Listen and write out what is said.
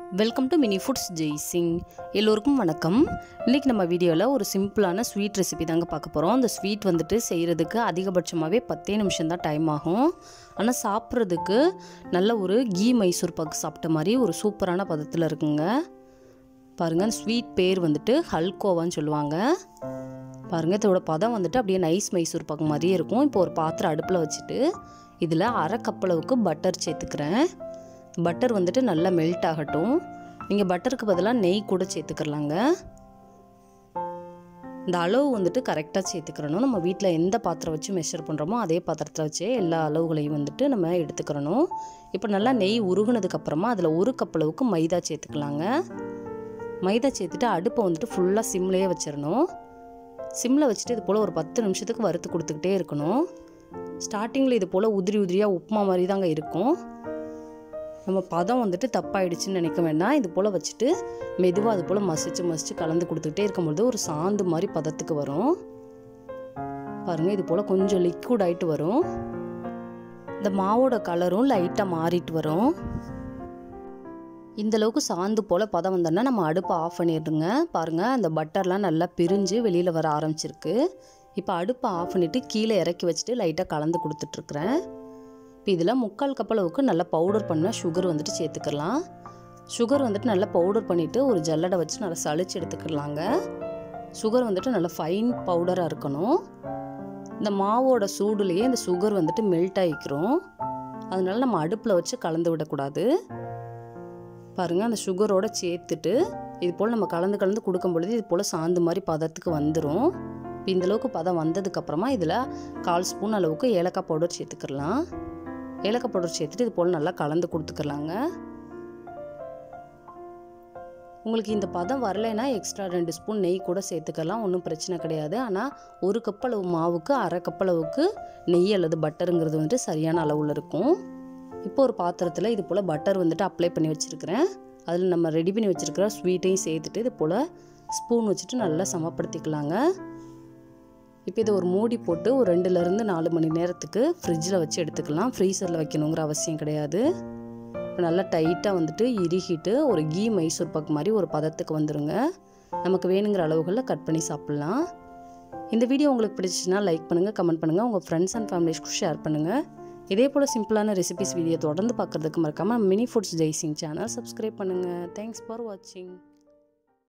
welcome to mini foods Jaisingh எல்லோருக்கும் வணக்கம் இன்றைக்கி நம்ம வீடியோவில் ஒரு சிம்பிளான ஸ்வீட் ரெசிபி தாங்க பார்க்க போகிறோம் அந்த ஸ்வீட் வந்துட்டு செய்கிறதுக்கு அதிகபட்சமாகவே பத்தே நிமிஷம் தான் டைம் ஆகும் ஆனால் சாப்பிட்றதுக்கு நல்ல ஒரு கீ மைசூர் பாக்கு சாப்பிட்ட மாதிரி ஒரு சூப்பரான பதத்தில் இருக்குங்க பாருங்கள் ஸ்வீட் பேர் வந்துட்டு ஹல்கோவான்னு சொல்லுவாங்க பாருங்கள் இதோட பதம் வந்துட்டு அப்படியே நைஸ் மைசூர் பாக்கு மாதிரியே இருக்கும் இப்போ ஒரு பாத்திரம் அடுப்பில் வச்சுட்டு இதில் அரை கப் அளவுக்கு பட்டர் சேர்த்துக்கிறேன் பட்டர் வந்துட்டு நல்லா மெல்ட் ஆகட்டும் நீங்கள் பட்டருக்கு பதிலாக நெய் கூட சேர்த்துக்கிறலாங்க இந்த அளவு வந்துட்டு கரெக்டாக சேர்த்துக்கிறணும் நம்ம வீட்டில் எந்த பாத்திரம் வச்சு மெஷர் பண்ணுறோமோ அதே பாத்திரத்தில் வச்சே எல்லா அளவுகளையும் வந்துட்டு நம்ம எடுத்துக்கிறணும் இப்போ நல்லா நெய் உருகுனதுக்கப்புறமா அதில் ஒரு கப் அளவுக்கு மைதா சேர்த்துக்கலாங்க மைதா சேர்த்துட்டு அடுப்பை வந்துட்டு ஃபுல்லாக சிம்லேயே வச்சிடணும் சிம்மில் வச்சுட்டு இது போல் ஒரு பத்து நிமிஷத்துக்கு வறுத்து கொடுத்துக்கிட்டே இருக்கணும் ஸ்டார்டிங்கில் இது போல் உதிரி உதிரியாக உப்புமா மாதிரி தாங்க இருக்கும் நம்ம பதம் வந்துட்டு தப்பாயிடுச்சுன்னு நினைக்க வேண்டாம் இது போல் வச்சுட்டு மெதுவாக அது போல் மசிச்சு மசிச்சு கலந்து கொடுத்துக்கிட்டே இருக்கும்பொழுது ஒரு சாந்து மாதிரி பதத்துக்கு வரும் பாருங்கள் இது போல் கொஞ்சம் லிக்விட் ஆகிட்டு வரும் இந்த மாவோட கலரும் லைட்டாக மாறிட்டு வரும் இந்த அளவுக்கு சாந்து போல் பதம் வந்தோன்னா நம்ம அடுப்பை ஆஃப் பண்ணிடுங்க பாருங்கள் அந்த பட்டர்லாம் நல்லா பிரிஞ்சு வெளியில் வர ஆரம்பிச்சிருக்கு இப்போ அடுப்பை ஆஃப் பண்ணிவிட்டு கீழே இறக்கி வச்சுட்டு லைட்டாக கலந்து கொடுத்துட்ருக்குறேன் இப்போ இதில் முக்கால் கப் அளவுக்கு நல்லா பவுடர் பண்ண சுகர் வந்துட்டு சேர்த்துக்கலாம் சுகர் வந்துட்டு நல்லா பவுடர் பண்ணிவிட்டு ஒரு ஜல்லடை வச்சு நல்லா சளிச்சு எடுத்துக்கலாங்க சுகர் வந்துட்டு நல்லா ஃபைன் பவுடராக இருக்கணும் இந்த மாவோட சூடுலேயே இந்த சுகர் வந்துட்டு மெல்ட் ஆகிக்கிறோம் அதனால நம்ம அடுப்பில் வச்சு கலந்து விடக்கூடாது பாருங்கள் அந்த சுகரோட சேர்த்துட்டு இது போல் நம்ம கலந்து கலந்து கொடுக்கும் பொழுது இது போல் சாந்து மாதிரி பதத்துக்கு வந்துடும் இப்போ இந்தளவுக்கு பதம் வந்ததுக்கப்புறமா இதில் கால் ஸ்பூன் அளவுக்கு ஏலக்காய் பவுடர் சேர்த்துக்கலாம் ஏலக்காய் பவுடர் சேர்த்துட்டு இது போல் நல்லா கலந்து கொடுத்துக்கலாங்க உங்களுக்கு இந்த பதம் வரலைன்னா எக்ஸ்ட்ரா ரெண்டு ஸ்பூன் நெய் கூட சேர்த்துக்கலாம் ஒன்றும் பிரச்சனை கிடையாது ஆனால் ஒரு கப் அளவு மாவுக்கு அரை கப் அளவுக்கு நெய் அல்லது பட்டருங்கிறது வந்துட்டு சரியான அளவில் இருக்கும் இப்போ ஒரு பாத்திரத்தில் இது போல் பட்டர் வந்துட்டு அப்ளை பண்ணி வச்சுருக்கிறேன் அதில் நம்ம ரெடி பண்ணி வச்சுருக்கிற ஸ்வீட்டையும் சேர்த்துட்டு இது போல் ஸ்பூன் வச்சுட்டு நல்லா சமப்படுத்திக்கலாங்க இப்போ இதை ஒரு மூடி போட்டு ஒரு ரெண்டுலேருந்து நாலு மணி நேரத்துக்கு ஃப்ரிட்ஜில் வச்சு எடுத்துக்கலாம் ஃப்ரீசரில் வைக்கணுங்கிற அவசியம் கிடையாது இப்போ நல்லா டைட்டாக வந்துட்டு இறுகிட்டு ஒரு கீ மைசூர் பாக்கு மாதிரி ஒரு பதத்துக்கு வந்துடுங்க நமக்கு வேணுங்கிற அளவுகளில் கட் பண்ணி சாப்பிட்லாம் இந்த வீடியோ உங்களுக்கு பிடிச்சிச்சின்னா லைக் பண்ணுங்கள் கமெண்ட் பண்ணுங்கள் உங்கள் ஃப்ரெண்ட்ஸ் அண்ட் ஃபேமிலிஸ்க்கு ஷேர் பண்ணுங்கள் இதே போல் சிம்பிளான ரெசிபிஸ் வீடியோ தொடர்ந்து பார்க்குறதுக்கு மறக்காமல் mini foods Jaisingh channel subscribe பண்ணுங்கள் தேங்க்ஸ் ஃபார் வாட்சிங்